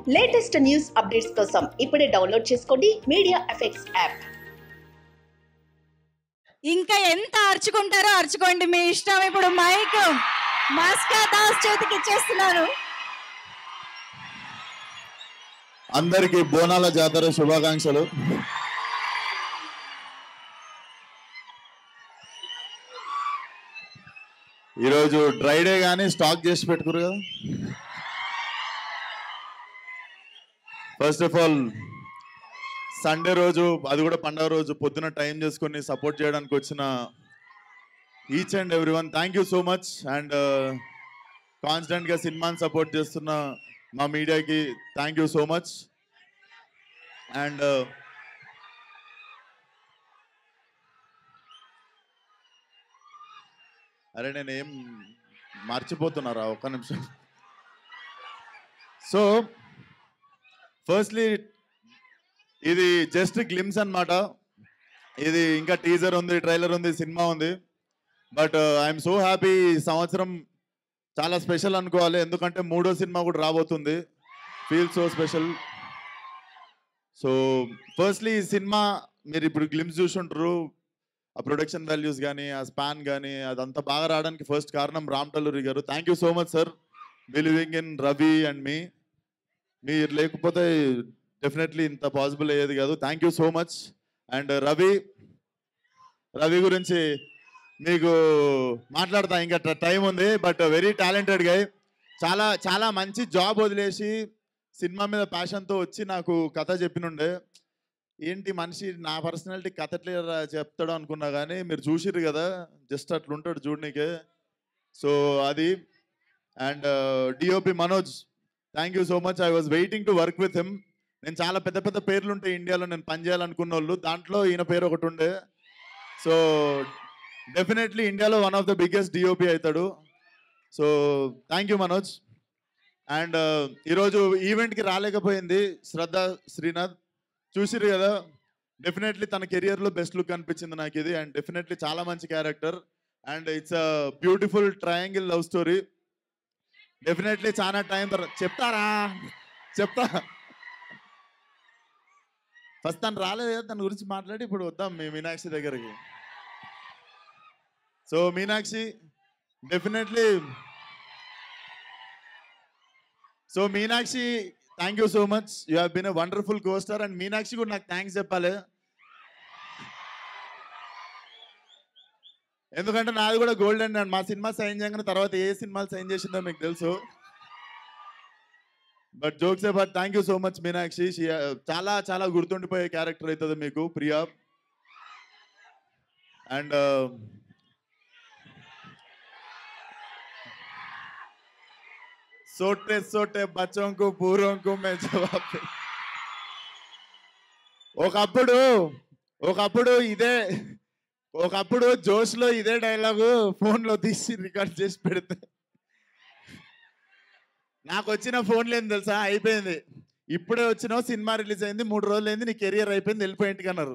latest news updates కోసం ఇప్పుడే download చేసుకోండి మీడియా ఎఫెక్ట్స్ యాప్ ఇంకా ఎంత అరుచుకుంటారో అరుచుకోండి మీ ఇష్టం ఇప్పుడు మైక్ మాస్కా దాస్ చేతికి ఇచ్చేస్తున్నాను అందరికి బోనాల జాతర శుభాకాంక్షలు ఈరోజు డ్రై డే కానీ స్టాక్ చేసి పెట్టుకురు కదా ఫస్ట్ ఆఫ్ ఆల్ సండే రోజు అది కూడా పండగ రోజు పొద్దున టైం చేసుకొని సపోర్ట్ చేయడానికి వచ్చిన each and every one thank you so much and కాన్స్టెంట్గా సినిమాని సపోర్ట్ చేస్తున్న మా మీడియాకి thank you so much and అరే నేను ఏం మర్చిపోతున్నారా ఒక్క నిమిషం సో ఫస్ట్లీ ఇది జస్ట్ గ్లిమ్స్ అన్నమాట ఇది ఇంకా టీజర్ ఉంది ట్రైలర్ ఉంది సినిమా ఉంది బట్ ఐఎమ్ సో హ్యాపీ ఈ సంవత్సరం చాలా స్పెషల్ అనుకోవాలి ఎందుకంటే మూడో సినిమా కూడా రాబోతుంది feel so special so firstly ఈ సినిమా మీరు ఇప్పుడు గ్లిమ్స్ చూసుంటారు ఆ ప్రొడక్షన్ వాల్యూస్ కానీ ఆ స్పాన్ కానీ అదంతా బాగా రావడానికి ఫస్ట్ కారణం రామ్ టల్లూరి గారు thank you so much sir believing in Ravi and మీ మీరు లేకపోతే డెఫినెట్లీ ఇంత పాసిబుల్ అయ్యేది కాదు thank you so much and Ravi Ravi గురించి మీకు మాట్లాడతా ఇంకా టైం ఉంది బట్ వెరీ టాలెంటెడ్ గా చాలా చాలా మంచి జాబ్ వదిలేసి సినిమా మీద ప్యాషన్తో వచ్చి నాకు కథ చెప్పినుండే ఏంటి మనిషి నా పర్సనాలిటీ కథ ఎట్లా రా- చెప్తాడు అనుకున్నా కానీ మీరు చూసిర్రు కదా జస్ట్ అట్లా ఉంటాడు చూడనీకే సో అది and DOP Manoj thank you so much I was waiting to work with him నేను చాలా పెద్ద పెద్ద పేర్లు ఉంటాయి ఇండియాలో నేను పనిచేయాలనుకున్న వాళ్ళు దాంట్లో ఈయన పేరు ఒకటి ఉండే సో డెఫినెట్లీ ఇండియాలో one of the biggest DOP అవుతాడు so thank you Manoj and ఈరోజు ఈవెంట్కి రాలేకపోయింది శ్రద్ధ శ్రీనాథ్ చూసిరు కదా డెఫినెట్లీ తన కెరియర్లో బెస్ట్ లుక్ అనిపించింది నాకు ఇది అండ్ డెఫినెట్లీ చాలా మంచి character and it's a beautiful triangle love story definitely చాలా టైం తర్వాత చెప్తారా చెప్తా ఫస్ట్ తను రాలేదు కదా దాని గురించి మాట్లాడి ఇప్పుడు వద్దాం మీ మీనాక్షి దగ్గరికి so Meenakshi definitely so Meenakshi thank you so much you have been a wonderful coaster and Meenakshi కూడా నాకు థ్యాంక్స్ చెప్పాలి ఎందుకంటే నాది కూడా గోల్డెన్ అండ్ మా సినిమా సైన్ చేయగానే తర్వాత ఏ సినిమాలు సైన్ చేసిందో మీకు తెలుసు but jokes but thank you so much Meenakshi She, uh, చాలా చాలా గుర్తుండిపోయే క్యారెక్టర్ అవుతుంది మీకు ప్రియా అండ్ सोटे सोटे बच्चों को पूरों को मैं जवाब दे ఒకప్పుడు ఒకప్పుడు ఇదే ఒకప్పుడు జోష్లో ఇదే డైలాగు ఫోన్లో తీసి రికార్డ్ చేసి పెడితే నాకు వచ్చిన ఫోన్లు ఏం తెలుసా అయిపోయింది ఇప్పుడే వచ్చినావు సినిమా రిలీజ్ అయింది మూడు రోజులు అయింది నీ కెరియర్ అయిపోయింది వెళ్ళిపోయి ఇంటికి అన్నారు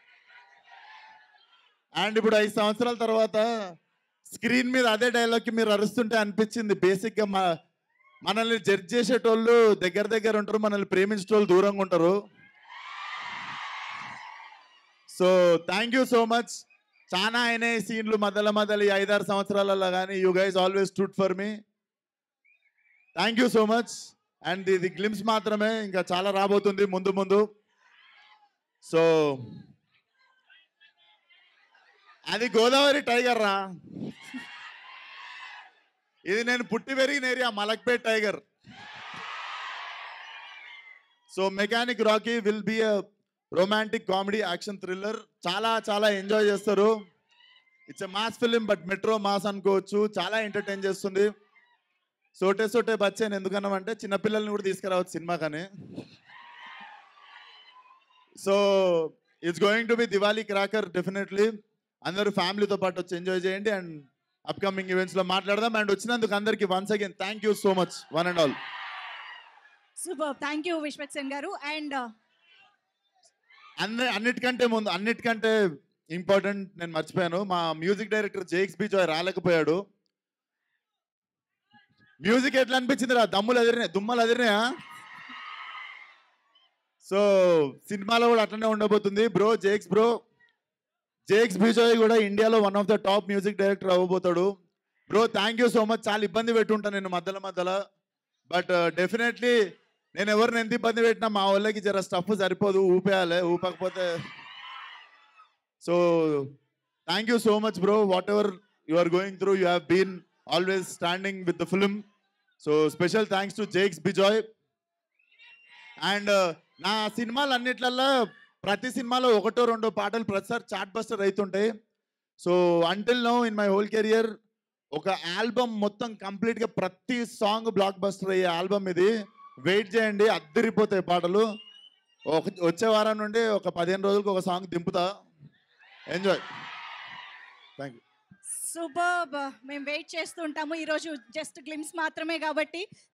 అండ్ ఇప్పుడు ఐదు సంవత్సరాల తర్వాత స్క్రీన్ మీద అదే డైలాగ్కి మీరు అరుస్తుంటే అనిపించింది బేసిక్గా మా మనల్ని జడ్జ్ చేసేటోళ్ళు దగ్గర దగ్గర ఉంటారు మనల్ని ప్రేమించేటోళ్ళు దూరంగా ఉంటారు so thank you so much చాలా అయినాయి సీన్లు మధ్యలో మధ్యలో ఈ ఐదారు సంవత్సరాలలో కానీ you guys always stood for me thank you so much and ఇది గ్లిమ్స్ మాత్రమే ఇంకా చాలా రాబోతుంది ముందు ముందు సో అది గోదావరి టైగర్ రా ఇది నేను పుట్టి పెరిగిన area Malakpet tiger so mechanic Rocky will be a romantic comedy action thriller చాలా చాలా ఎంజాయ్ చేస్తారు it's a mass film but metro mass అనుకోవచ్చు చాలా ఎంటర్టైన్ చేస్తుంది సోటే సోటే బచ్చాను ఎందుకన్నామంటే చిన్నపిల్లల్ని కూడా తీసుకురావచ్చు సినిమా కానీ so it's going to be Diwali cracker definitely అందరూ ఫ్యామిలీతో పాటు వచ్చి ఎంజాయ్ చేయండి అండ్ అప్కమింగ్ ఈవెంట్స్ లో మాట్లాడదాం అండ్ వచ్చినందుకు అందరికి once again thank you so much one and all super thank you Vishwak Sen గారు అండ్ అన్ని అన్నిటికంటే ముందు అన్నిటికంటే ఇంపార్టెంట్ నేను మర్చిపోయాను మా music director Jakes Bejoy రాలేకపోయాడు మ్యూజిక్ ఎట్లా అనిపించింది రా దమ్ములు ఎదిరినాయి దుమ్మలు ఎదిరినాయా సో సినిమాలో కూడా అట్లనే ఉండబోతుంది బ్రో జేక్స్ బ్రో జేక్స్ బిజోయ్ కూడా ఇండియాలో one of the top music director అవ్వబోతాడు bro thank you so much చాలా ఇబ్బంది పెట్టుంటాను నేను మధ్యలో మధ్యలో బట్ డెఫినెట్లీ నేను ఎవరిని ఎంత ఇబ్బంది పెట్టినా మా వాళ్ళకి జర స్టఫ్ సరిపోదు ఊపేయాలి ఊపకపోతే so thank you so much bro whatever you are going through you have been always standing with the film so special thanks to Jakes Bejoy and నా సినిమాలు అన్నిట్లల్లో ప్రతి సినిమాలో ఒకటో రెండో పాటలు ప్రతిసారి చాట్ బస్టర్ అవుతుంటాయి so until no in my whole career ఒక ఆల్బమ్ మొత్తం కంప్లీట్గా ప్రతి సాంగ్ బ్లాక్ బస్టర్ అయ్యే ఆల్బమ్ ఇది వెయిట్ చేయండి అద్దరిపోతాయి పాటలు ఒక వచ్చే వారం నుండి ఒక పదిహేను రోజులకు ఒక సాంగ్ దింపుతా ఎంజాయ్ థ్యాంక్ యూ సూపర్ మేము వెయిట్ చేస్తూ ఉంటాము ఈరోజు జస్ట్ గ్లిమ్స్ మాత్రమే కాబట్టి